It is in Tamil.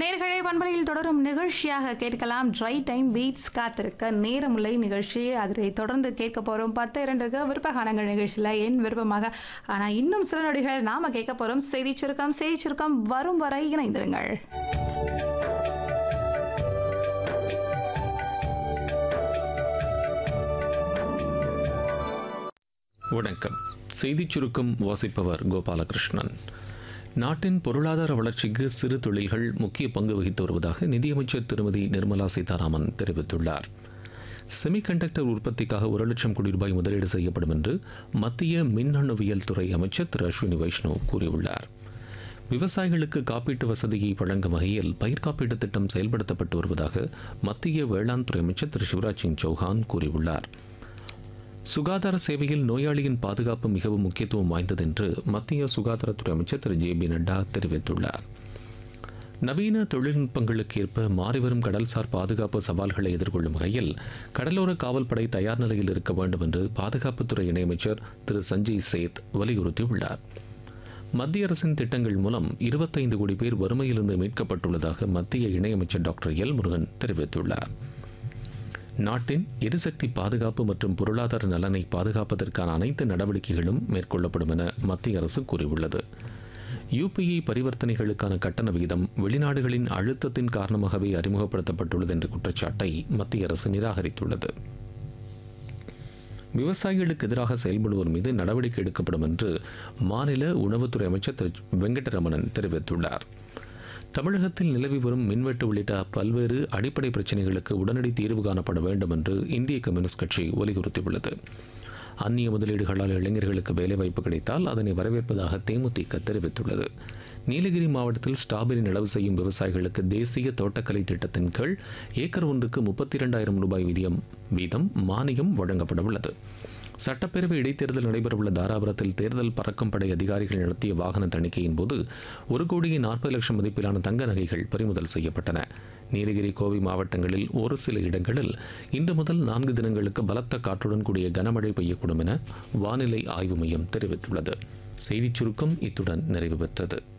நேர்களை பண்பலையில் தொடரும் நிகழ்ச்சியாக கேட்கலாம் ட்ரை டைம் பீட்ஸ் காத்திருக்க நேரமுல்லை நிகழ்ச்சி அதை தொடர்ந்து கேட்க போகிறோம் பத்து இரண்டுக்கு விருப்பகானங்கள் நிகழ்ச்சியில் என் விருப்பமாக ஆனால் இன்னும் சில நொடிகள் நாம கேட்க போகிறோம் செய்தி சுருக்கம் செய்தி சுருக்கம் வரும் வரை இணைந்திருங்கள் வணக்கம் செய்திச் சுருக்கம் வாசிப்பவர் கோபாலகிருஷ்ணன் நாட்டின் பொருளாதார வளர்ச்சிக்கு சிறு தொழில்கள் முக்கிய பங்கு வகித்து வருவதாக நிதியமைச்சர் திருமதி நிர்மலா சீதாராமன் தெரிவித்துள்ளார் செமிகண்டக்டர் உற்பத்திக்காக ஒரு லட்சம் கோடி ரூபாய் முதலீடு செய்யப்படும் என்று மத்திய மின்னணுவியல் துறை அமைச்சர் திரு அஸ்வினி வைஷ்ணவ் கூறியுள்ளார் விவசாயிகளுக்கு காப்பீட்டு வசதியை வழங்கும் வகையில் பயிர் காப்பீட்டு திட்டம் செயல்படுத்தப்பட்டு வருவதாக மத்திய வேளாண் துறை அமைச்சர் திரு சிவராஜ் சிங் சௌஹான் கூறியுள்ளார் சுகாதார சேவையில் நோயாளியின் பாதுகாப்பு மிகவும் முக்கியத்துவம் வாய்ந்தது என்று மத்திய சுகாதாரத்துறை அமைச்சர் திரு ஜே பி நட்டா தெரிவித்துள்ளார் நவீன தொழில்நுட்பங்களுக்கு ஏற்ப மாறிவரும் கடல்சார் பாதுகாப்பு சவால்களை எதிர்கொள்ளும் வகையில் கடலோர காவல்படை தயார் நிலையில் இருக்க வேண்டும் என்று பாதுகாப்புத்துறை இணையமைச்சர் திரு சஞ்சய் சேத் வலியுறுத்தியுள்ளார் மத்திய அரசின் திட்டங்கள் மூலம் இருபத்தைந்து கோடி பேர் வறுமையிலிருந்து மீட்கப்பட்டுள்ளதாக மத்திய இணையமைச்சர் டாக்டர் எல் முருகன் தெரிவித்துள்ளார் நாட்டின் எரிசக்தி பாதுகாப்பு மற்றும் பொருளாதார நலனை பாதுகாப்பதற்கான அனைத்து நடவடிக்கைகளும் மேற்கொள்ளப்படும் என மத்திய அரசு கூறியுள்ளது யுபிஐ பரிவர்த்தனைகளுக்கான கட்டண விகிதம் வெளிநாடுகளின் அழுத்தத்தின் காரணமாகவே அறிமுகப்படுத்தப்பட்டுள்ளது என்ற குற்றச்சாட்டை மத்திய அரசு நிராகரித்துள்ளது விவசாயிகளுக்கு எதிராக செயல்படுவோர் மீது நடவடிக்கை எடுக்கப்படும் என்று மாநில உணவுத்துறை அமைச்சர் திரு வெங்கடரமணன் தெரிவித்துள்ளார் தமிழகத்தில் நிலவி வரும் மின்வெட்டு உள்ளிட்ட பல்வேறு அடிப்படை பிரச்சினைகளுக்கு உடனடி தீர்வு காணப்பட வேண்டும் என்று இந்திய கம்யூனிஸ்ட் கட்சி வலியுறுத்தியுள்ளது அந்நிய முதலீடுகளால் இளைஞர்களுக்கு வேலைவாய்ப்பு கிடைத்தால் அதனை வரவேற்பதாக தேமுதிக தெரிவித்துள்ளது நீலகிரி மாவட்டத்தில் ஸ்ட்ராபெரி நிலவு செய்யும் விவசாயிகளுக்கு தேசிய தோட்டக்கலை திட்டத்தின் கீழ் ஏக்கர் ஒன்றுக்கு முப்பத்தி இரண்டாயிரம் ரூபாய் வீதம் வீதம் மானியம் வழங்கப்பட உள்ளது சட்டப்பேரவை இடைத்தேர்தல் நடைபெறவுள்ள தாராபுரத்தில் தேர்தல் பறக்கும் படை அதிகாரிகள் நடத்திய வாகன தணிக்கையின் போது ஒரு கோடியே நாற்பது லட்சம் மதிப்பிலான தங்க நகைகள் பறிமுதல் செய்யப்பட்டன நீலகிரி கோவை மாவட்டங்களில் ஒரு சில இடங்களில் இன்று முதல் நான்கு தினங்களுக்கு பலத்த காற்றுடன் கூடிய கனமழை பெய்யக்கூடும் என வானிலை ஆய்வு மையம் தெரிவித்துள்ளது செய்திச் சுருக்கம் இத்துடன் நிறைவு பெற்றது